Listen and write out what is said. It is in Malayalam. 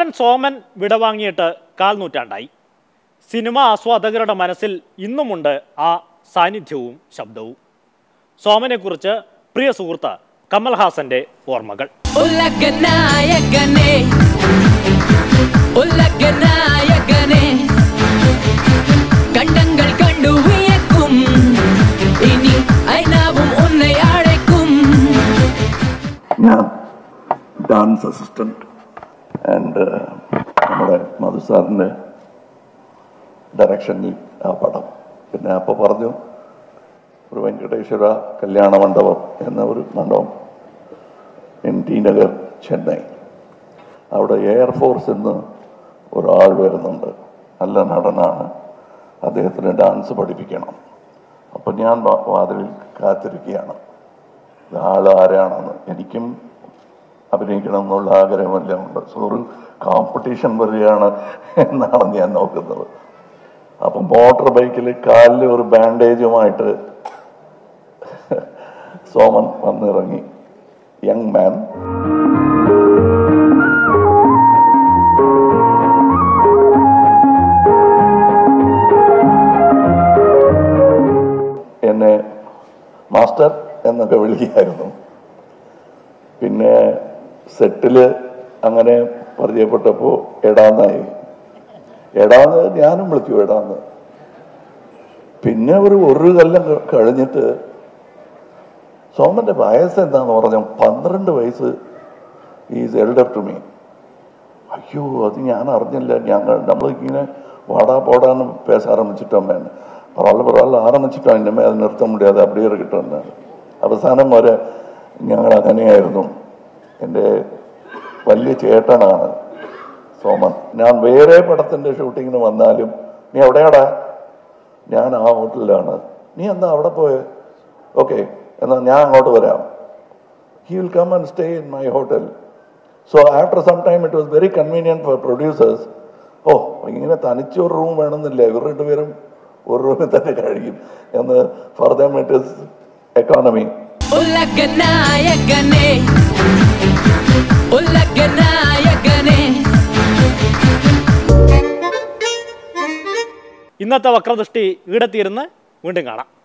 നടൻ സോമൻ വിടവാങ്ങിയിട്ട് കാൽ നൂറ്റാണ്ടായി സിനിമ ആസ്വാദകരുടെ മനസ്സിൽ ഇന്നുമുണ്ട് ആ സാന്നിധ്യവും ശബ്ദവും സോമനെക്കുറിച്ച് പ്രിയ സുഹൃത്ത് കമൽഹാസന്റെ ഓർമ്മകൾ ഉലകനായകനെ ഉലകനായകനെ കണ്ടങ്ങൾ കണ്ടു വിയക്കും ഇനി ഐനാവും ഉന്നെ അழைക്കും ഞാൻ ഡാൻസ് അസിസ്റ്റന്റ് ആൻഡ് നമ്മുടെ മധു സാറിൻ്റെ ഡയറക്ഷനിൽ ആ പടം പിന്നെ അപ്പോൾ പറഞ്ഞു ഒരു വെങ്കടേശ്വര കല്യാണ മണ്ഡപം എന്ന ഒരു മണ്ഡപം എൻ ടി നഗർ ചെന്നൈ അവിടെ എയർഫോഴ്സിൽ നിന്ന് ഒരാൾ വരുന്നുണ്ട് നല്ല നടനാണ് അദ്ദേഹത്തിന് ഡാൻസ് പഠിപ്പിക്കണം അപ്പം ഞാൻ വാ- വാതിലിൽ കാത്തിരിക്കുകയാണ് ആൾ ആരാണെന്ന് എനിക്കും അഭിനയിക്കണം എന്നുള്ള ആഗ്രഹമെല്ലാം ഉണ്ട് സോ ഒരു കോമ്പറ്റീഷൻ വരികയാണ് എന്നാണ് ഞാൻ നോക്കുന്നത് അപ്പം മോട്ടോർ ബൈക്കിൽ കാലിൽ ഒരു ബാൻഡേജുമായിട്ട് സോമൻ വന്നിറങ്ങി യങ് മാൻ എന്നെ മാസ്റ്റർ എന്നൊക്കെ വിളിക്കായിരുന്നു പിന്നെ സെറ്റില് അങ്ങനെ പരിചയപ്പെട്ടപ്പോൾ എടാന്നായി എടാന്ന് ഞാനും വിളിച്ചു എടാന്ന് പിന്നെ ഒരു ഒരു കൊല്ലം ക- കഴിഞ്ഞിട്ട് സോമന്റെ വയസ്സ് എന്താന്ന് പറഞ്ഞ പന്ത്രണ്ട് വയസ്സ് ഈസ് എൽഡർ ടു മീ അയ്യോ അത് ഞാൻ അറിഞ്ഞില്ല ഞാൻ നമ്മളിങ്ങനെ வாடா போடான்னு பேச ஆரம்பிச்சிட்டோம் பரவாயில்ல பரவாயில்ல ஆரம்பிச்சிட்டோம் இனிமேல் அது நிறுத்த முடியாது அப்படியே இருக்கட்டும் അവസാനം വരെ ഞങ്ങൾ അങ്ങനെയായിരുന്നു എൻ്റെ വലിയ ചേട്ടനാണ് സോമൻ ഞാൻ വേറെ പടത്തിൻ്റെ ഷൂട്ടിങ്ങിന് വന്നാലും നീ എവിടെയാടാ ഞാൻ ആ ഹോട്ടലിലാണ് നീ എന്താ അവിടെ പോയെ ഓക്കെ എന്നാൽ ഞാൻ അങ്ങോട്ട് വരാം he will come and stay in my hotel. So after some time, it was very convenient for producers. ഓ ഇങ്ങനെ തനിച്ച് ഒരു റൂം വേണമെന്നില്ല ഇവർ രണ്ടുപേരും ഒരു റൂമിൽ തന്നെ കഴിയും എന്ന് for them it is economy ഉലകനായകനെ ഉലകനായകനെ ഇന്നത്തെ വക്രദൃഷ്ടി ഈടെത്തിയിരുന്ന് വീണ്ടും കാണാം